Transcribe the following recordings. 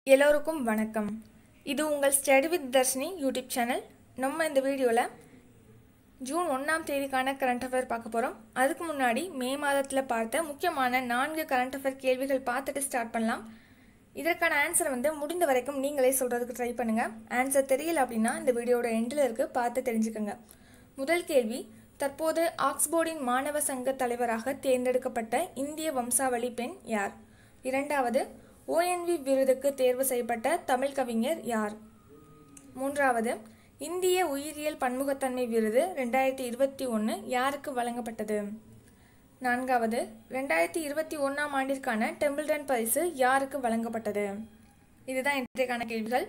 எல்லோருக்கும் வணக்கம் இது உங்கள் study with Darshini YouTube channel நம்ம இந்த வீடியோவில் ஜூன் ஒன்றாம் தேதிக்கான கரண்ட் அஃபேர் பார்க்க போகிறோம் அதுக்கு முன்னாடி மே மாதத்தில் பார்த்த முக்கியமான நான்கு கரண்ட் அஃபேர் கேள்விகள் பார்த்துட்டு ஸ்டார்ட் பண்ணலாம் இதற்கான ஆன்சர் வந்து முடிந்த வரைக்கும் நீங்களே சொல்கிறதுக்கு ட்ரை பண்ணுங்கள் ஆன்சர் தெரியல அப்படின்னா இந்த வீடியோட எண்டில் இருக்கு பார்த்து தெரிஞ்சுக்கோங்க முதல் கேள்வி தற்போது ஆக்ஸ்போர்டின் மாணவ சங்க தலைவராக தேர்ந்தெடுக்கப்பட்ட இந்திய வம்சாவளி பெண் யார் இரண்டாவது ஓஎன்வி விருதுக்கு தேர்வு செய்யப்பட்ட தமிழ் கவிஞர் யார் மூன்றாவது இந்திய உயிரியல் பன்முகத்தன்மை விருது ரெண்டாயிரத்தி இருபத்தி ஒன்று யாருக்கு வழங்கப்பட்டது நான்காவது ரெண்டாயிரத்தி இருபத்தி ஒன்றாம் ஆண்டிற்கான டெம்பிள்டன் பரிசு யாருக்கு வழங்கப்பட்டது இதுதான் இன்றைக்கான கேள்விகள்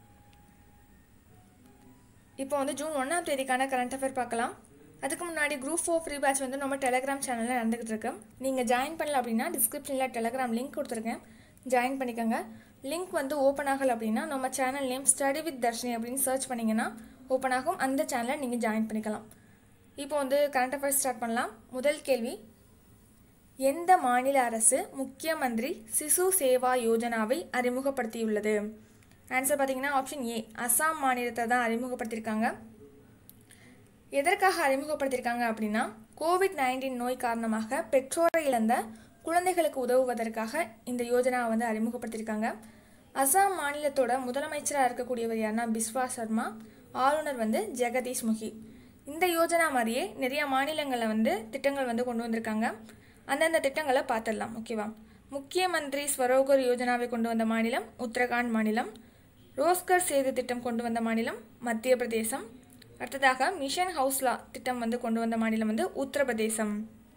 இப்போ வந்து ஜூன் ஒன்றாம் தேதிக்கான கரண்ட் அஃபேர் பார்க்கலாம் அதுக்கு முன்னாடி குரூப் ஃபோர் ஃப்ரீ பேட்ச் வந்து நம்ம டெலகிராம் சேனலில் நடந்துகிட்டு இருக்கு நீங்கள் ஜாயின் பண்ணல அப்படின்னா டிஸ்கிரிப்ஷனில் டெலகிராம் லிங்க் கொடுத்துருக்கேன் ஜாயின் பண்ணிக்கோங்க லிங்க் வந்து ஓப்பன் ஆகலை அப்படின்னா நம்ம channel name study with Darshini அப்படின்னு சர்ச் பண்ணிங்கன்னா ஓப்பன் ஆகும் அந்த சேனலை நீங்கள் ஜாயின் பண்ணிக்கலாம் இப்போ வந்து கரண்ட் அஃபேர்ஸ் ஸ்டார்ட் பண்ணலாம் முதல் கேள்வி எந்த மாநில அரசு முக்கிய மந்திரி சிசு சேவா யோஜனாவை அறிமுகப்படுத்தியுள்ளது ஆன்சர் பார்த்தீங்கன்னா ஆப்ஷன் ஏ அசாம் மாநிலத்தை தான் அறிமுகப்படுத்தியிருக்காங்க எதற்காக அறிமுகப்படுத்தியிருக்காங்க அப்படின்னா கோவிட் நைன்டீன் நோய் காரணமாக பெற்றோரை இழந்த குழந்தைகளுக்கு உதவுவதற்காக இந்த யோஜனா வந்து அறிமுகப்படுத்தியிருக்காங்க அசாம் மாநிலத்தோட முதலமைச்சராக இருக்கக்கூடியவர் யாருன்னா பிஸ்வா சர்மா ஆளுநர் வந்து ஜெகதீஷ் முகி இந்த யோஜனா மாதிரியே நிறைய மாநிலங்களில் வந்து திட்டங்கள் வந்து கொண்டு வந்திருக்காங்க அந்தந்த திட்டங்களை பார்த்துடலாம் ஓகேவா முக்கிய மந்திரி ஸ்வரோகர் யோஜனாவை கொண்டு வந்த மாநிலம் உத்தரகாண்ட் மாநிலம் ரோஸ்கர் சேது திட்டம் கொண்டு வந்த மாநிலம் மத்திய பிரதேசம் அடுத்ததாக மிஷன் ஹவுஸ்லா திட்டம் வந்து கொண்டு வந்த மாநிலம் வந்து உத்தரப்பிரதேசம்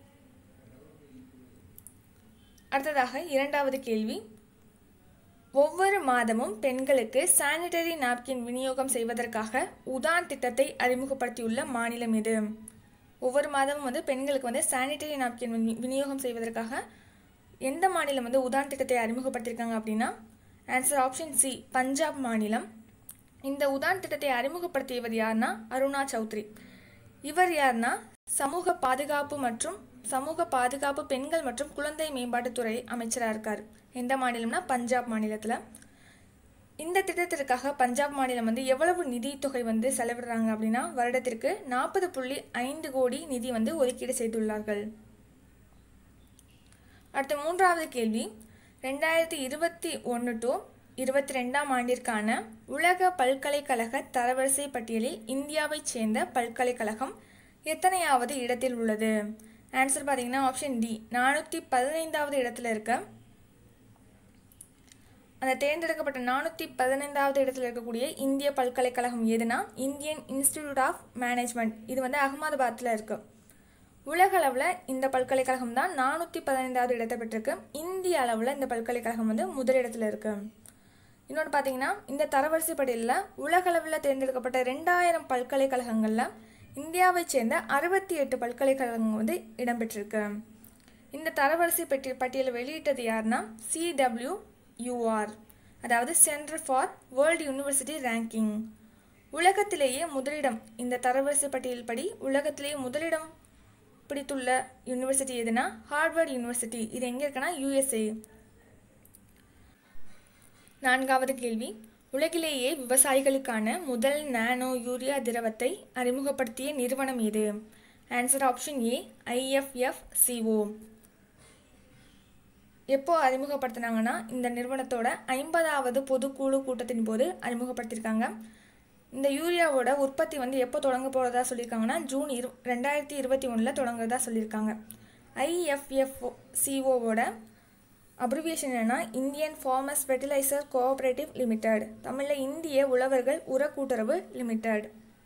அடுத்ததாக இரண்டாவது கேள்வி ஒவ்வொரு மாதமும் பெண்களுக்கு சானிட்டரி நாப்கின் விநியோகம் செய்வதற்காக உதான் திட்டத்தை அறிமுகப்படுத்தியுள்ள மாநிலம் எது ஒவ்வொரு மாதமும் வந்து பெண்களுக்கு வந்து சானிட்டரி நாப்கின் விநியோகம் செய்வதற்காக எந்த மாநிலம் வந்து உதான் திட்டத்தை அறிமுகப்படுத்தியிருக்காங்க அப்படின்னா ஆன்சர் ஆப்ஷன் சி பஞ்சாப் மாநிலம் இந்த உதான் திட்டத்தை அறிமுகப்படுத்தியவர் யாருன்னா அருணா சௌத்ரி இவர் யாருன்னா சமூக பாதுகாப்பு மற்றும் சமூக பாதுகாப்பு பெண்கள் மற்றும் குழந்தை மேம்பாட்டுத்துறை அமைச்சராக இருக்கார் எந்த மாநிலம்னா பஞ்சாப் மாநிலத்தில் இந்த திட்டத்திற்காக பஞ்சாப் மாநிலம் வந்து எவ்வளவு நிதி தொகை வந்து செலவிடுறாங்க அப்படின்னா வருடத்திற்கு நாற்பது புள்ளி ஐந்து கோடி நிதி வந்து ஒதுக்கீடு செய்துள்ளார்கள் அடுத்த மூன்றாவது கேள்வி ரெண்டாயிரத்தி இருபத்தி ஒன்று டு இருபத்தி ரெண்டாம் ஆண்டிற்கான உலக பல்கலைக்கழக தரவரிசை பட்டியலில் இந்தியாவைச் சேர்ந்த பல்கலைக்கழகம் எத்தனையாவது இடத்தில் உள்ளது ஆன்சர் பார்த்தீங்கன்னா ஆப்ஷன் டி நானூற்றி பதினைந்தாவது இடத்துல இருக்க அந்த தேர்ந்தெடுக்கப்பட்ட நானூற்றி பதினைந்தாவது இடத்துல இருக்கக்கூடிய இந்திய பல்கலைக்கழகம் எதுனா இந்தியன் இன்ஸ்டிடியூட் ஆஃப் மேனேஜ்மெண்ட் இது வந்து அகமதாபாத்தில் இருக்கு உலக அளவில் இந்த பல்கலைக்கழகம் தான் நானூற்றி பதினைந்தாவது இடத்தை பெற்றிருக்கு இந்திய அளவில் இந்த பல்கலைக்கழகம் வந்து முதலிடத்தில் இருக்கு இன்னொன்று பார்த்தீங்கன்னா இந்த தரவரிசை பட்டியலில் உலகளவில் தேர்ந்தெடுக்கப்பட்ட ரெண்டாயிரம் பல்கலைக்கழகங்களில் இந்தியாவைச் சேர்ந்த அறுபத்தி எட்டு பல்கலைக்கழகங்கள் வந்து இடம்பெற்றிருக்கு இந்த தரவரிசை பட்டி பட்டியலை வெளியிட்டது யாருன்னா சிடபிள்யூ யூஆர் அதாவது centre for world university ranking உலகத்திலேயே முதலிடம் இந்த தரவரிசை பட்டியல் படி உலகத்திலேயே முதலிடம் பிடித்துள்ள யூனிவர்சிட்டி எதுனா ஹார்வர்ட் யூனிவர்சிட்டி இது எங்கே இருக்குன்னா யூஎஸ்ஏ நான்காவது கேள்வி உலகிலேயே விவசாயிகளுக்கான முதல் நானோ யூரியா திரவத்தை அறிமுகப்படுத்திய நிறுவனம் எது answer option A I F F C O எப்போ அறிமுகப்படுத்தினாங்கன்னா இந்த நிறுவனத்தோட ஐம்பதாவது பொதுக்குழு கூட்டத்தின் போது அறிமுகப்படுத்தியிருக்காங்க இந்த யூரியாவோட உற்பத்தி வந்து எப்போ தொடங்க போகிறதா சொல்லியிருக்காங்கன்னா ஜூன் இரு ரெண்டாயிரத்தி இருபத்தி ஒன்றில் தொடங்குறதா சொல்லியிருக்காங்க ஐஎஃப்எஃப்ஓ சிஓவோட அப்ரிவியேஷன் என்னன்னா Indian farmers fertiliser cooperative limited தமிழில் இந்திய உழவர்கள் உர கூட்டுறவு லிமிடெட்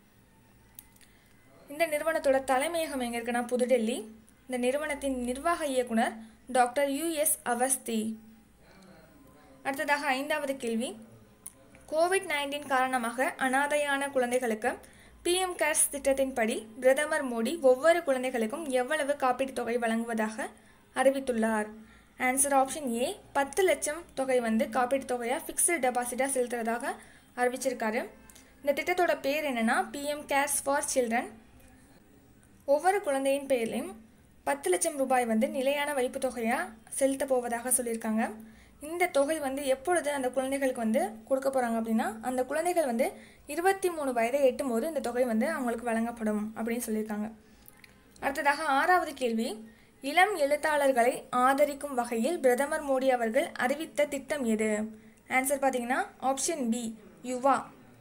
இந்த நிறுவனத்தோட தலைமையகம் எங்கே இருக்குன்னா புதுடெல்லி இந்த நிறுவனத்தின் நிர்வாக இயக்குனர் டாக்டர் யுஎஸ் அவஸ்தி அடுத்ததாக ஐந்தாவது கேள்வி கோவிட் நைன்டீன் காரணமாக அனாதையான குழந்தைகளுக்கு பிஎம் கேர்ஸ் திட்டத்தின்படி பிரதமர் மோடி ஒவ்வொரு குழந்தைகளுக்கும் எவ்வளவு காப்பீட்டுத் தொகை வழங்குவதாக அறிவித்துள்ளார் ஆன்சர் ஆப்ஷன் ஏ பத்து லட்சம் தொகை வந்து காப்பீட்டு தொகையாக ஃபிக்ஸ்டு டெபாசிட்டாக செலுத்துறதாக அறிவிச்சிருக்காரு இந்த திட்டத்தோட பேர் என்னன்னா பிஎம் கேர்ஸ் ஃபார் சில்ட்ரன் ஒவ்வொரு குழந்தையின் பெயர்லையும் பத்து லட்சம் ரூபாய் வந்து நிலையான வைப்பு தொகையாக செலுத்த போவதாக சொல்லியிருக்காங்க இந்த தொகை வந்து எப்பொழுது அந்த குழந்தைகளுக்கு வந்து கொடுக்க போகிறாங்க அப்படின்னா அந்த குழந்தைகள் வந்து இருபத்தி மூணு வயதை எட்டும் போது இந்த தொகை வந்து அவங்களுக்கு வழங்கப்படும் அப்படின்னு சொல்லியிருக்காங்க அடுத்ததாக ஆறாவது கேள்வி இளம் எழுத்தாளர்களை ஆதரிக்கும் வகையில் பிரதமர் மோடி அவர்கள் அறிவித்த திட்டம் எது ஆன்சர் பார்த்தீங்கன்னா ஆப்ஷன் பி யுவா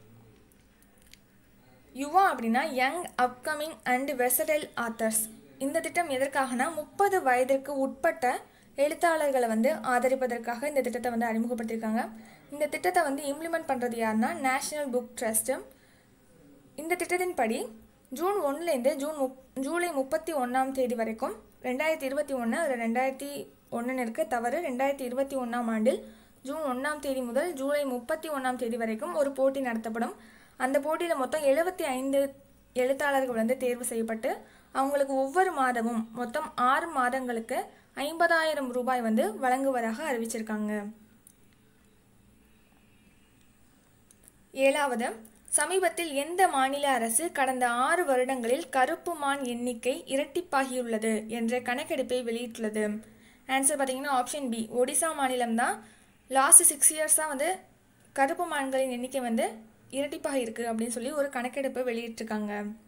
யுவா அப்படின்னா young upcoming and versatile authors இந்த திட்டம் எதற்காகனா முப்பது வயதிற்கு உட்பட்ட எழுத்தாளர்களை வந்து ஆதரிப்பதற்காக இந்த திட்டத்தை வந்து அறிமுகப்படுத்தியிருக்காங்க இந்த திட்டத்தை வந்து இம்ப்ளிமெண்ட் பண்ணுறது யாருன்னா நேஷனல் புக் ட்ரஸ்ட்டு இந்த திட்டத்தின்படி ஜூன் ஒன்றுலேருந்து ஜூன் முப் ஜூலை முப்பத்தி ஒன்றாம் தேதி வரைக்கும் ரெண்டாயிரத்தி இருபத்தி ஒன்று அதில் ரெண்டாயிரத்தி ஒன்றுன்னு இருக்க தவறு ரெண்டாயிரத்தி இருபத்தி ஒன்றாம் ஆண்டில் ஜூன் ஒன்றாம் தேதி முதல் ஜூலை முப்பத்தி ஒன்றாம் தேதி வரைக்கும் ஒரு போட்டி நடத்தப்படும் அந்த போட்டியில் மொத்தம் எழுபத்தி ஐந்து எழுத்தாளர்கள் வந்து தேர்வு செய்யப்பட்டு அவங்களுக்கு ஒவ்வொரு மாதமும் மொத்தம் ஆறு மாதங்களுக்கு ஐம்பதாயிரம் ரூபாய் வந்து வழங்குவதாக அறிவிச்சிருக்காங்க ஏழாவது சமீபத்தில் எந்த மாநில அரசு கடந்த ஆறு வருடங்களில் கருப்பு மான் எண்ணிக்கை இரட்டிப்பாகியுள்ளது என்ற கணக்கெடுப்பை வெளியிட்டுள்ளது ஆன்சர் பார்த்தீங்கன்னா ஆப்ஷன் பி ஒடிசா மாநிலம் தான் லாஸ்ட் சிக்ஸ் இயர்ஸாக வந்து கருப்பு மான்களின் எண்ணிக்கை வந்து இரட்டிப்பாக இருக்குது அப்படின்னு சொல்லி ஒரு கணக்கெடுப்பை வெளியிட்டிருக்காங்க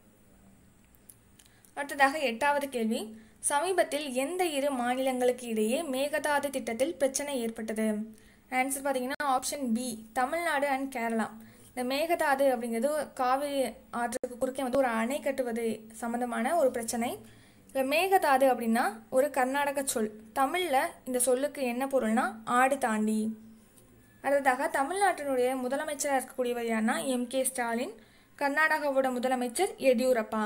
அடுத்ததாக எட்டாவது கேள்வி சமீபத்தில் எந்த இரு மாநிலங்களுக்கு இடையே மேகதாது திட்டத்தில் பிரச்சனை ஏற்பட்டது ஆன்சர் பார்த்தீங்கன்னா option B Tamil Nadu and Kerala இந்த மேகதாது அப்படிங்கிறது காவிரி ஆற்றுக்கு குறுக்கே வந்து ஒரு அணை கட்டுவது சம்மந்தமான ஒரு பிரச்சனை இல்லை மேகதாது அப்படின்னா ஒரு கர்நாடக சொல் தமிழில் இந்த சொல்லுக்கு என்ன பொருள்னா ஆடு தாண்டி அடுத்ததாக தமிழ்நாட்டினுடைய முதலமைச்சராக இருக்கக்கூடியவர் யாருன்னா எம் கே ஸ்டாலின் கர்நாடகாவோட முதலமைச்சர் எடியூரப்பா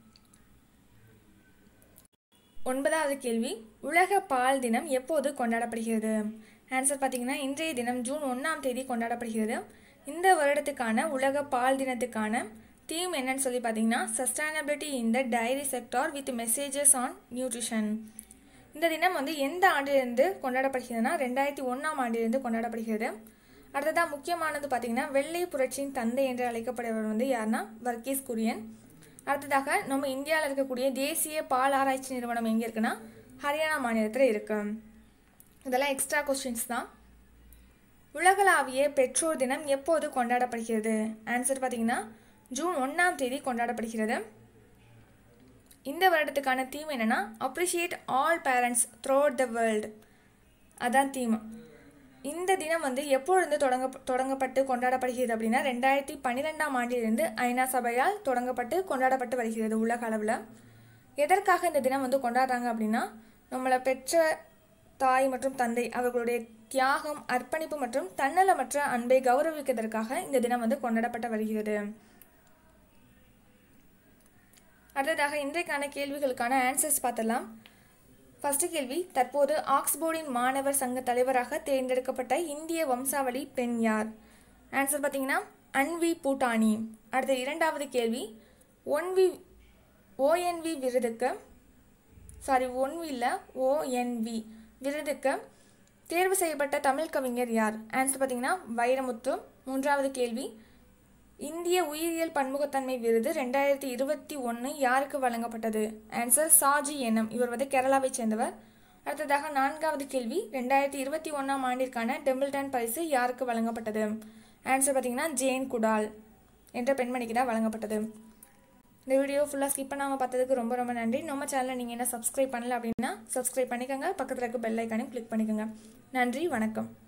ஒன்பதாவது கேள்வி உலக பால் தினம் எப்போது கொண்டாடப்படுகிறது ஆன்சர் பார்த்தீங்கன்னா இன்றைய தினம் ஜூன் ஒன்றாம் தேதி கொண்டாடப்படுகிறது இந்த வருடத்துக்கான உலக பால் தினத்துக்கான தீம் என்னன்னு சொல்லி பார்த்தீங்கன்னா sustainability in the dairy sector with messages on nutrition இந்த தினம் வந்து எந்த ஆண்டிலிருந்து கொண்டாடப்படுகிறதுனா ரெண்டாயிரத்தி ஒன்றாம் ஆண்டிலிருந்து கொண்டாடப்படுகிறது அடுத்ததாக முக்கியமானது பார்த்தீங்கன்னா வெள்ளை புரட்சியின் தந்தை என்று அழைக்கப்படுபவர் வந்து யாருன்னா வர்கீஸ் குரியன் அடுத்ததாக நம்ம இந்தியாவில் இருக்கக்கூடிய தேசிய பால் ஆராய்ச்சி நிறுவனம் எங்கே இருக்குன்னா ஹரியானா மாநிலத்தில் இருக்கு இதெல்லாம் எக்ஸ்ட்ரா கொஸ்டின்ஸ் தான் உலகளாவிய பெற்றோர் தினம் எப்போது கொண்டாடப்படுகிறது ஆன்சர் பார்த்தீங்கன்னா ஜூன் ஒன்றாம் தேதி கொண்டாடப்படுகிறது இந்த வருடத்துக்கான தீம் என்னென்னா appreciate all parents through the world அதான் தீம் இந்த தினம் வந்து எப்பொழுது தொடங்க தொடங்கப்பட்டு கொண்டாடப்படுகிறது அப்படின்னா ரெண்டாயிரத்தி பன்னிரெண்டாம் ஆண்டிலிருந்து ஐநா சபையால் தொடங்கப்பட்டு கொண்டாடப்பட்டு வருகிறது உலக அளவில் எதற்காக இந்த தினம் வந்து கொண்டாடுறாங்க அப்படின்னா நம்மளை பெற்ற தாய் மற்றும் தந்தை அவர்களுடைய தியாகம் அர்ப்பணிப்பு மற்றும் தன்னலமற்ற அன்பை கௌரவிப்பதற்காக இந்த தினம் வந்து கொண்டாடப்பட்டு வருகிறது அடுத்ததாக இன்றைக்கான கேள்விகளுக்கான ஆன்சர்ஸ் பார்த்தலாம் ஃபர்ஸ்ட் கேள்வி தற்போது ஆக்ஸ்போர்டின் மாணவர் சங்க தலைவராக தேர்ந்தெடுக்கப்பட்ட இந்திய வம்சாவளி பெண் யார் ஆன்சர் பார்த்தீங்கன்னா அன்வி பூட்டானி அடுத்த இரண்டாவது கேள்வி ஒன்வி ஓஎன்வி விருதுக்கு சாரி ஒன்வியில் ஓஎன்வி விருதுக்கு தேர்வு செய்யப்பட்ட தமிழ் கவிஞர் யார் ஆன்சர் பார்த்தீங்கன்னா வைரமுத்து மூன்றாவது கேள்வி இந்திய உயிரியல் பன்முகத்தன்மை விருது ரெண்டாயிரத்தி இருபத்தி ஒன்று யாருக்கு வழங்கப்பட்டது ஆன்சர் சாஜி எனம் இவர் வந்து கேரளாவை சேர்ந்தவர் அடுத்ததாக நான்காவது கேள்வி ரெண்டாயிரத்தி இருபத்தி ஒன்றாம் ஆண்டிற்கான டெம்பிள்டன் பரிசு யாருக்கு வழங்கப்பட்டது ஆன்சர் பார்த்தீங்கன்னா ஜேன் குடால் என்ற பெண்மணிக்கு தான் வழங்கப்பட்டது இந்த வீடியோ ஃபுல்லாக ஸ்கிப் பண்ணாமல் பார்த்ததுக்கு ரொம்ப ரொம்ப நன்றி நம்ம சேனலை நீங்கள் என்ன சப்ஸ்கிரைப் பண்ணல அப்படின்னா சப்ஸ்கிரைப் பண்ணிக்கோங்க பக்கத்தில் இருக்க பெல் ஐக்கானையும் கிளிக் பண்ணிக்கோங்க நன்றி வணக்கம்